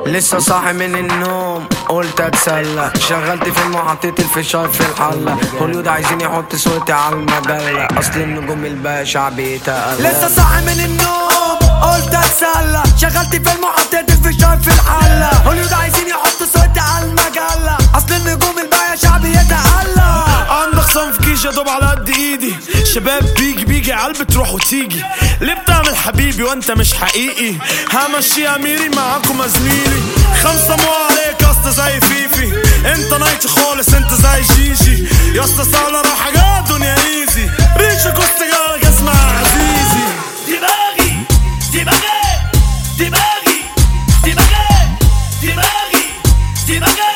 لسه صاحي من النوم قلت اتسلى شغلت فيلم وحطيت الفشار في الحلة هوليود عايزين يحط صورتي على المجلة اصل النجوم الباشا بيتقلى لسه صاحي من النوم قلت اتسلى شغلت فيلم وحطيت الفشار في الحلة هوليود عايزين يحطوا صوتي على المجلة اصل النجوم الباقية شعبي يتألى عندك صنف كيش يا دوب على قد ايدي شباب بيجي بيجي عالبة تروح وتيجي ليه بتعمل حبيبي وانت مش حقيقي همشي اميري معاكم يا زميلي خمسة مو عليك يا اسطى زي فيفي انت نايتي خالص انت زي جيجي يا اسطى سهلة رايحة جاية دنيا ايزي ريتش كوست جالك اسمها عزيزي دماغي دماغي دماغي دماغي دماغي دماغي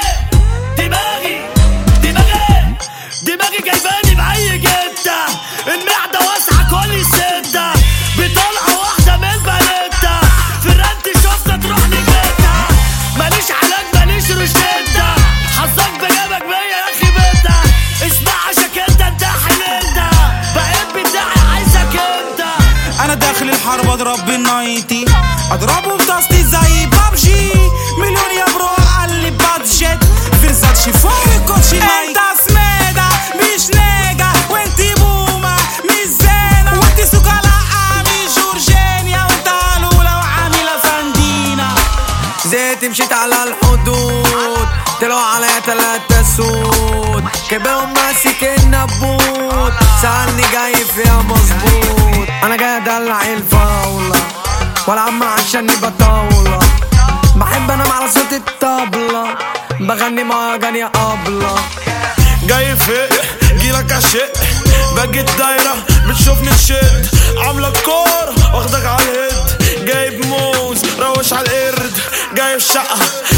دماغي دماغي دماغي جايباني بأي جدة المعدة واسعة كل ستة بطلعة واحدة من البلدة فرنتي شفتها تروح لجدة ماليش علاج ماليش روشتة حظك بجابك بيا يا اخي بنتة اسمع عشان انت انت حللتة بقيت بتاعي عايزك انت انا داخل الحرب اضرب بالنايتي اضربه بطاستي زي بابجي مليون يا برو علي بادجت فيرزاتشي فوق الكوتشي انت سميدة مش نيجا وانتي بومة مش زينة وانتي سكالة مش جورجينيا وانت لولا وعاملة فندينا زيت مشيت على الحدود طلعوا عليا تلاتة سود كبرهم ماسك النبوت سألني جاي فيها مظبوط انا جاي ادلع الفاولة والعب مع عشاني بطاولة بحب انام على صوت الطبلة بغني مهرجان يا أبلة جاي فيق جيلك عشق باجي الدايرة بتشوفني تشد عاملة الكورة واخدك على الهيد جايب موز روش على القرد جايب شقة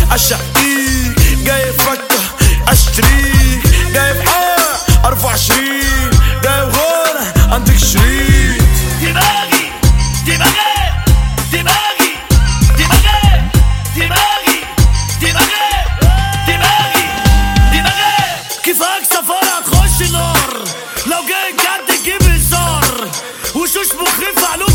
اشقيك جايب فكة اشتريك جايب حق ارفع عشرين جايب غنى انتك شريك دماغي دماغي دماغي دماغي دماغي دماغي دماغي دماغي كيفك سفارة هتخش نار لو جاي جد تجيب هزار وشوش مخيفة علوم